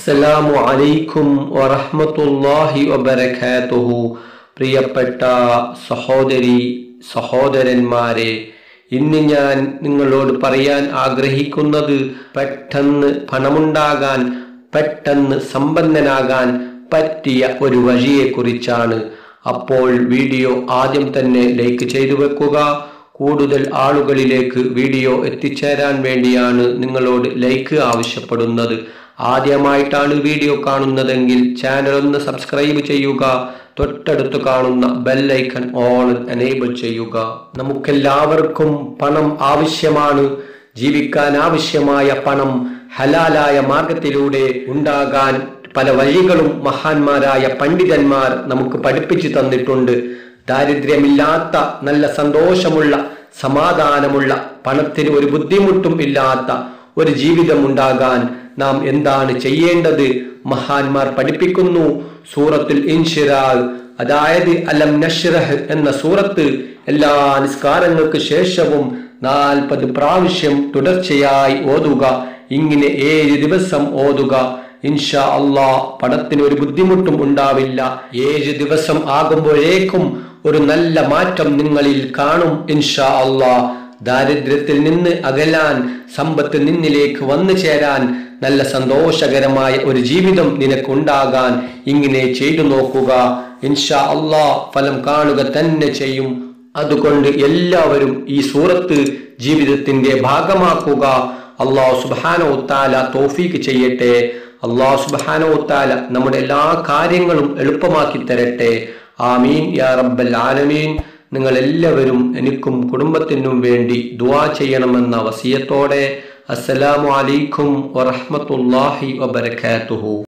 അസ്സലാമു അലൈക്കും വറഹ്മത്തുള്ളാഹി വബറകാതുഹു പ്രിയപ്പെട്ട സഹോദരി സഹോദരന്മാരെ ഇന്ന് ഞാൻ നിങ്ങളോട് പറയാൻ ആഗ്രഹിക്കുന്നത് പെട്ടെന്ന് പണമുണ്ടാകാൻ പെട്ടെന്ന് സമ്പന്നനാകാൻ പറ്റിയ ഒരു വഴിയെക്കുറിച്ചാണ് അപ്പോൾ വീഡിയോ ആദ്യം തന്നെ ലൈക്ക് ചെയ്തു വെക്കുക കൂടുതൽ ആളുകളിലേക്ക് വീഡിയോ എത്തിച്ചേരാൻ വേണ്ടിയാണ് നിങ്ങളോട് ലൈക്ക് ആവശ്യപ്പെടുന്നത് ആദ്യമായിട്ടാണ് വീഡിയോ കാണുന്നതെങ്കിൽ ചാനൽ ഒന്ന് സബ്സ്ക്രൈബ് ചെയ്യുക തൊട്ടടുത്ത് കാണുന്ന ബെല്ലൈക്കൺ ഓൺ എനേബിൾ ചെയ്യുക നമുക്കെല്ലാവർക്കും പണം ആവശ്യമാണ് ജീവിക്കാൻ ആവശ്യമായ പണം ഹലാലായ മാർഗത്തിലൂടെ ഉണ്ടാകാൻ പല വഴികളും മഹാന്മാരായ പണ്ഡിതന്മാർ നമുക്ക് പഠിപ്പിച്ചു തന്നിട്ടുണ്ട് ദാരിദ്ര്യമില്ലാത്ത നല്ല സന്തോഷമുള്ള സമാധാനമുള്ള പണത്തിന് ഒരു ബുദ്ധിമുട്ടും ഇല്ലാത്ത ഒരു ജീവിതം ഉണ്ടാകാൻ നാം എന്താണ് ചെയ്യേണ്ടത് മഹാന്മാർ പഠിപ്പിക്കുന്നു സൂറത്തുൽ ഇൻഷിറാൽ അതായത് അലം നഷ്റഹ് എന്ന സൂറത്ത് എല്ലാ നിസ്കാരങ്ങൾക്ക് ശേഷവും നാൽപ്പത് പ്രാവശ്യം തുടർച്ചയായി ഓതുക ഇങ്ങനെ ഏഴ് ദിവസം ഓതുക ഇൻഷാ അള്ളാ പണത്തിന് ഒരു ബുദ്ധിമുട്ടും ഉണ്ടാവില്ല ഏഴ് ദിവസം ആകുമ്പോഴേക്കും ഒരു നല്ല മാറ്റം നിങ്ങളിൽ കാണും ഇൻഷാ അള്ളാ ദാരിദ്ര്യത്തിൽ നിന്ന് അകലാൻ സമ്പത്ത് നിന്നിലേക്ക് വന്നു ചേരാൻ നല്ല സന്തോഷകരമായ ഒരു ജീവിതം നിനക്കുണ്ടാകാൻ ഇങ്ങനെ ചെയ്തു നോക്കുക ഇൻഷാ അള്ളാ ഫലം കാണുക തന്നെ ചെയ്യും അതുകൊണ്ട് എല്ലാവരും ഈ സൂറത്ത് ജീവിതത്തിന്റെ ഭാഗമാക്കുക അള്ളാഹു സുബാനോ താല തോഫീക്ക് ചെയ്യട്ടെ അള്ളാഹു സുബാനോ താല നമ്മുടെ എല്ലാ കാര്യങ്ങളും എളുപ്പമാക്കി തരട്ടെ ആമീൻ യാ റബ്ബൽ ആലമീൻ നിങ്ങൾ എല്ലാവരും എനിക്കും കുടുംബത്തിനും വേണ്ടി ദുവാ ചെയ്യണമെന്ന വസിയത്തോടെ അസ്സലാമു അലൈക്കും വറഹ്മത്തുള്ളാഹി വബറകാതുഹു